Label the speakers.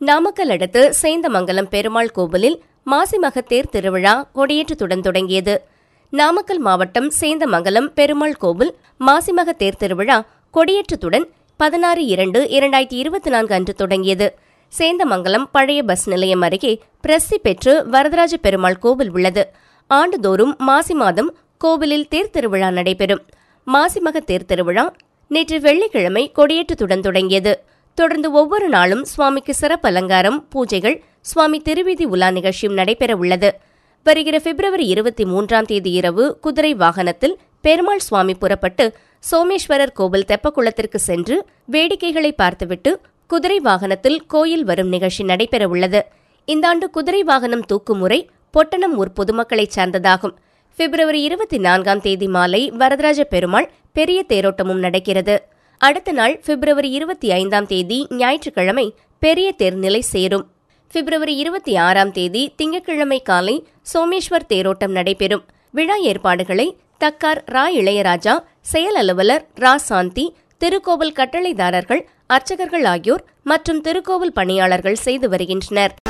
Speaker 1: நாமக்கல் அடுத்து சேந்தமங்கலம் பெருமாள் கோவிலில் மாசிமக தேர் திருவிழா கொடியேற்றத்துடன் தொடங்கியது நாமக்கல் மாவட்டம் சேந்தமங்கலம் பெருமாள் கோவில் மாசிமக தேர் திருவிழா கொடியேற்றத்துடன் பதினாறு இரண்டு இரண்டாயிரத்தி இருபத்தி நான்கு அன்று தொடங்கியது சேந்தமங்கலம் பழைய பஸ் நிலையம் அருகே பிரசித்தி பெற்று வரதராஜ பெருமாள் கோவில் உள்ளது ஆண்டுதோறும் மாசி மாதம் கோவிலில் தேர் திருவிழா நடைபெறும் மாசிமக தேர் திருவிழா நேற்று வெள்ளிக்கிழமை கொடியேற்றத்துடன் தொடங்கியது தொடர்ந்து ஒவ்வொரு நாளும் சுவாமிக்கு சிறப்பு அலங்காரம் பூஜைகள் சுவாமி திருவீதி உலா நிகழ்ச்சியும் நடைபெற உள்ளது வருகிற பிப்ரவரி இருபத்தி மூன்றாம் தேதி இரவு குதிரை வாகனத்தில் பெருமாள் சுவாமி புறப்பட்டு சோமேஸ்வரர் கோவில் தெப்பக்குளத்திற்கு சென்று வேடிக்கைகளை பார்த்துவிட்டு குதிரை வாகனத்தில் கோயில் வரும் நிகழ்ச்சி நடைபெற உள்ளது இந்த ஆண்டு குதிரை வாகனம் தூக்கும் முறை பொட்டணம் ஊர் பொதுமக்களைச் சார்ந்ததாகும் பிப்ரவரி இருபத்தி நான்காம் தேதி மாலை வரதராஜ பெருமாள் பெரிய தேரோட்டமும் நடக்கிறது அடுத்த நாள் பிப்ரவரி இருபத்தி ஐந்தாம் தேதி ஞாயிற்றுக்கிழமை பெரிய தேர் நிலை சேரும் பிப்ரவரி இருபத்தி ஆறாம் தேதி திங்கட்கிழமை காலை சோமேஸ்வர் தேரோட்டம் நடைபெறும் விழா ஏற்பாடுகளை தக்கார் ரா இளையராஜா செயல் அலுவலர் ரா சாந்தி திருக்கோவில் கட்டளைதாரர்கள் அர்ச்சகர்கள் ஆகியோர் மற்றும் திருக்கோவில் பணியாளர்கள் செய்து வருகின்றனர்